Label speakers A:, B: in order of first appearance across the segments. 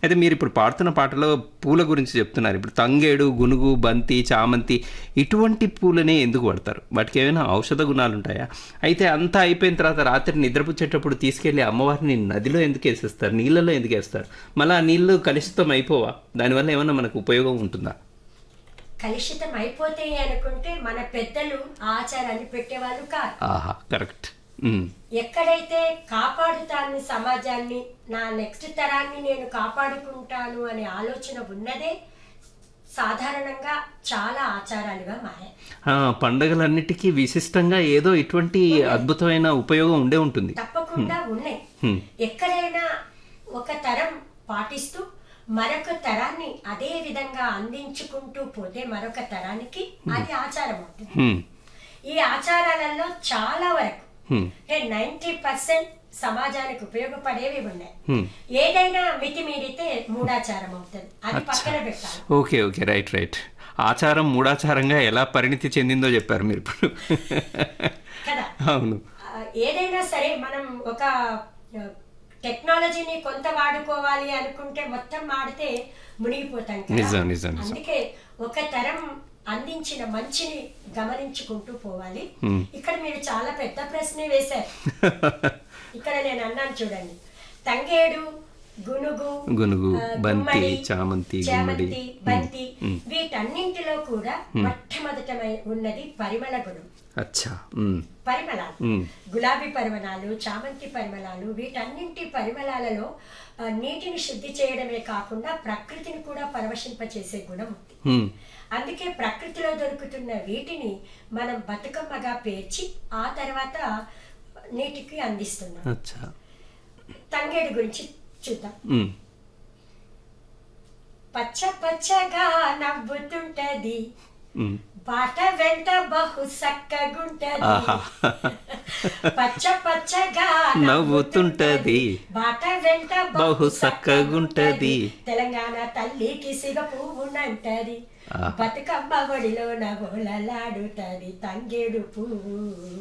A: అయితే మీరు ఇప్పుడు పాడుతున్న పాటలో పూల గురించి చెప్తున్నారు ఇప్పుడు తంగేడు గునుగు బంతి చామంతి ఇటువంటి పూలనే ఎందుకు వాడతారు వాటికి ఏమైనా ఔషధ గుణాలు ఉంటాయా అయితే అంతా అయిపోయిన తర్వాత రాత్రి నిద్రపుచ్చేటప్పుడు తీసుకెళ్లి అమ్మవారిని నదిలో ఎందుకు వేసేస్తారు నీళ్ళలో ఎందుకు వేస్తారు మళ్ళీ ఆ నీళ్ళు కలుషితం అయిపోవా దానివల్ల ఏమైనా మనకు ఉపయోగం ఉంటుందా
B: కలుషితం అయిపోతాయి అనుకుంటే మన పెద్దలు ఆచారాన్ని పెట్టేవాళ్ళు కాదు
A: ఆహా కరెక్ట్ ఉమ్,
B: ఎక్కడైతే కాపాడుతాను సమాజాన్ని నా నెక్స్ట్ తరాన్ని నేను కాపాడుకుంటాను అనే ఆలోచన ఉన్నదే సాధారణంగా చాలా ఆచారాలుగా మారాయి
A: ఆ, పండగలన్నిటికీ విశిష్టంగా ఏదో ఇటువంటి అద్భుతమైన ఉపయోగం ఉండే ఉంటుంది
B: తప్పకుండా ఉన్నాయి
A: హ్మ్.
B: ఎక్కడైనా ఒక తరం పాటిస్తూ మరొక తరాన్ని అదే విధంగా అందించుకుంటూ పోతే మరొక తరానికి అది ఆచారం అవుతుంది
A: హ్మ్,
B: ఈ ఆచారాలలో చాలా వరకు
A: హ్మ్,
B: అంటే నైంటీ పర్సెంట్ సమాజానికి ఉపయోగపడేవి ఉన్నాయి
A: హ్మ్.
B: ఏదైనా మితిమీరితే మూడాచారం అవుతుంది అది పక్కన పెట్టాలి
A: ఓకే ఓకే రైట్ రైట్ ఆచారం మూడాచారంగా ఎలా పరిణితి చెందిందో చెప్పారు మీరు ఇప్పుడు
B: కదా
A: అవును
B: ఆ, ఏదైనా సరే మనం ఒక ఆ, టెక్నాలజీని కొంత వాడుకోవాలి అనుకుంటే మొత్తం వాడితే మునిగిపోతాం కదా
A: నిజం, నిజం, నిజం.
B: అందుకే ఒక తరం అందించిన మంచిని గమనించుకుంటూ పోవాలి
A: Hmm.
B: ఇక్కడ మీరు చాలా పెద్ద ప్రశ్నే వేశారు ఇక్కడ నేను అన్నాను చూడండి తంగేడు గునుగు
A: గునుగు,
B: ఆ,
A: బంతి,
B: గుమ్మడి,
A: చామంతి,
B: చామంతి
A: గుమ్మడి.
B: బంతి
A: Hmm.
B: వీటన్నింటిలో కూడా మొట్టమొదటమై ఉన్నది పరిమళ గుణం
A: అచ్చా ఉమ్,
B: పరిమళాలు
A: ఉమ్,
B: గులాబీ పరిమళాలు చామంతి పరిమళాలు వీటన్నింటి పరిమళాలలో ఆ, నీటిని శుద్ధి చేయడమే కాకుండా ప్రకృతిని కూడా పరవశింపచేసే గుణం ఉంది
A: ఉమ్,
B: అందుకే ప్రకృతిలో దొరుకుతున్న వీటిని మనం బతుకమ్మగా పేర్చి ఆ తర్వాత నీటికి అందిస్తున్నాం
A: అచ్చా
B: తంగేడు గురించి చూద్దాం
A: ఉమ్,
B: పచ్చ పచ్చగా నవ్వుతుంటది
A: ఉమ్.
B: బాట వెంట బహు సక్కగుంటది
A: ఆహా
B: పచ్చ పచ్చగా
A: నవ్వుతుంటది.
B: బాట వెంట
A: బహు సక్కగుంటది.
B: తెలంగాణ తల్లికి సిగ పువ్వునంటది
A: ఆహా.
B: బతుకమ్మ ఒడిలో నవ్వులలాడుతది తంగేడు పువ్వు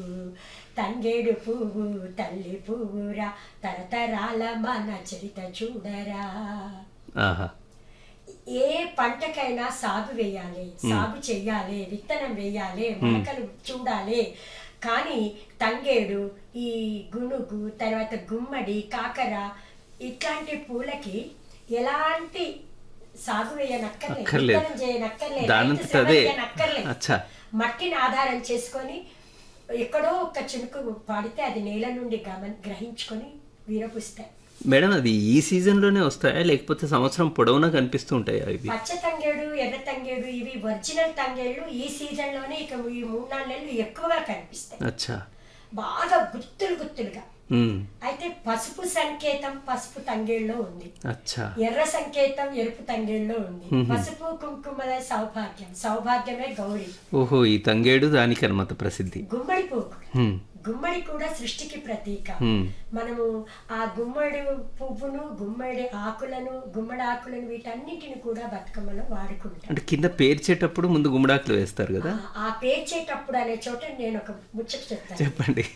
B: తంగేడు పువ్వు తల్లి పువ్వురా తరతరాల మన చరిత చూడరా
A: ఆహా
B: ఏ పంటకైనా సాగు వేయాలి సాగు చెయ్యాలి విత్తనం వేయాలి మొలకలు చూడాలి కానీ తంగేడు ఈ గునుగు తర్వాత గుమ్మడి కాకర ఇట్లాంటి పూలకి ఎలాంటి సాగు వేయనక్కర్లేదు
A: అక్కర్లేదు.
B: విత్తనం చేయనక్కర్లేదు
A: దానంతట
B: రైతు శ్రమ
A: అదే.
B: చేయనక్కర్లేదు
A: అచ్చా
B: మట్టిని ఆధారం చేసుకొని ఎక్కడో ఒక చినుకు పాడితే అది నేల నుండి గమన గ్రహించుకొని వీరపుస్తాయి
A: మేడం అది ఈ సీజన్లోనే వస్తాయా లేకపోతే సంవత్సరం పొడవునా కనిపిస్తూ ఉంటాయా ఇవి
B: పచ్చ తంగేడు ఎర్ర తంగేడు ఇవి ఒరిజినల్ తంగేళ్ళు ఈ సీజన్ లోనే ఇక ఈ మూడు నాలుగు నెలలు ఎక్కువగా కనిపిస్తాయి
A: అచ్చా
B: బాగా గుత్తులు గుత్తులుగా
A: ఉమ్,
B: అయితే పసుపు సంకేతం పసుపు తంగేళ్ళలో ఉంది
A: అచ్చా
B: ఎర్ర సంకేతం ఎరుపు తంగేళ్ళలో ఉంది పసుపు కుంకుమల సౌభాగ్యం సౌభాగ్యమే గౌరీ
A: ఓహో ఈ తంగేడు దానికి అనమాట ప్రసిద్ధి
B: గుమ్మడి పువ్వు కూడా.
A: ఉమ్,
B: గుమ్మడి కూడా సృష్టికి ప్రతీక
A: ఉమ్,
B: మనము ఆ గుమ్మడి పువ్వును గుమ్మడి ఆకులను గుమ్మడి ఆకులను వీటన్నిటిని కూడా బతుకమ్మలో వాడుకుంటాం
A: అంటే కింద పేర్చేటప్పుడు ముందు గుమ్మడాకులు వేస్తారు కదా
B: ఆ- ఆ పేర్చేటప్పుడు అనే చోట నేను ఒక ముచ్చట చెప్తాను
A: చెప్పండి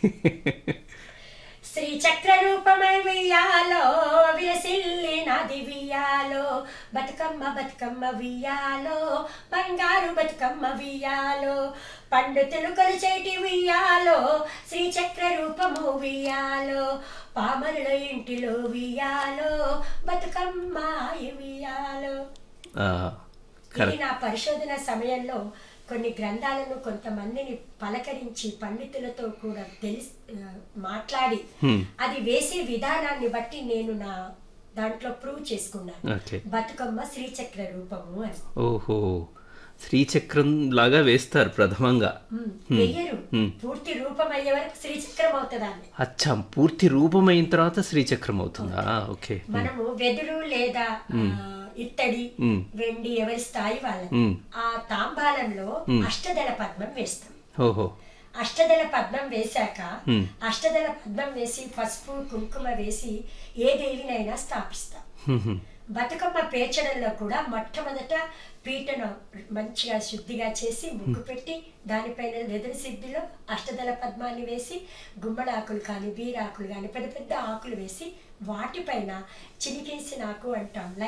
B: శ్రీ చక్ర రూపమై వియాలో విలసిల్లి నది వియాలో బతుకమ్మ బతుకమ్మ వియాలో బంగారు బతుకమ్మ వియాలో పండు తెలుకలు చేటి వియాలో శ్రీ చక్ర రూపము వియాలో పామరుల ఇంటిలో వియాలో బతుకమ్మ వియాలో
A: ఆ,
B: ఇది
A: కరెక్ట్
B: నా పరిశోధన సమయంలో కొన్ని గ్రంథాలను కొంతమందిని పలకరించి పండితులతో కూడా తెలిసి ఆ, మాట్లాడి
A: Hmm.
B: అది వేసే విధానాన్ని బట్టి నేను నా దాంట్లో ప్రూవ్ చేసుకున్నాను
A: ఓకే
B: బతుకమ్మ శ్రీచక్ర రూపము అని
A: ఓహో శ్రీచక్రం లాగా వేస్తారు ప్రథమంగా
B: ఉమ్, వెయ్యరు
A: Hmm.
B: పూర్తి రూపం అయ్యే వరకు శ్రీచక్రం అవుతుందాన్ని
A: అచ్చా పూర్తి రూపం అయిన తర్వాత శ్రీచక్రం అవుతుందా ఓకే
B: మనము వెదురు లేదా ఆ, ఇత్తడి
A: Hmm.
B: వెండి ఎవరి స్థాయి వాళ్ళది
A: Hmm.
B: ఆ తాంబాలంలో అష్టదళ పద్మం వేస్తాం
A: ఓహో
B: అష్టదళ పద్మం వేశాక
A: Hmm.
B: అష్టదళ పద్మం వేసి పసుపు కుంకుమ వేసి ఏ దేవినైనా స్థాపిస్తాం
A: హ్మ్, హ్మ్.
B: బతుకమ్మ పేర్చడంలో కూడా మొట్టమొదట పీటను మంచిగా శుద్ధిగా చేసి ముగ్గు పెట్టి దానిపైన వెదురు సిద్ధిలో అష్టదళ పద్మాన్ని వేసి గుమ్మడి ఆకులు కానీ బీరాకులు కానీ పెద్ద పెద్ద ఆకులు వేసి వాటిపైన చినికేసిన ఆకు అంటాం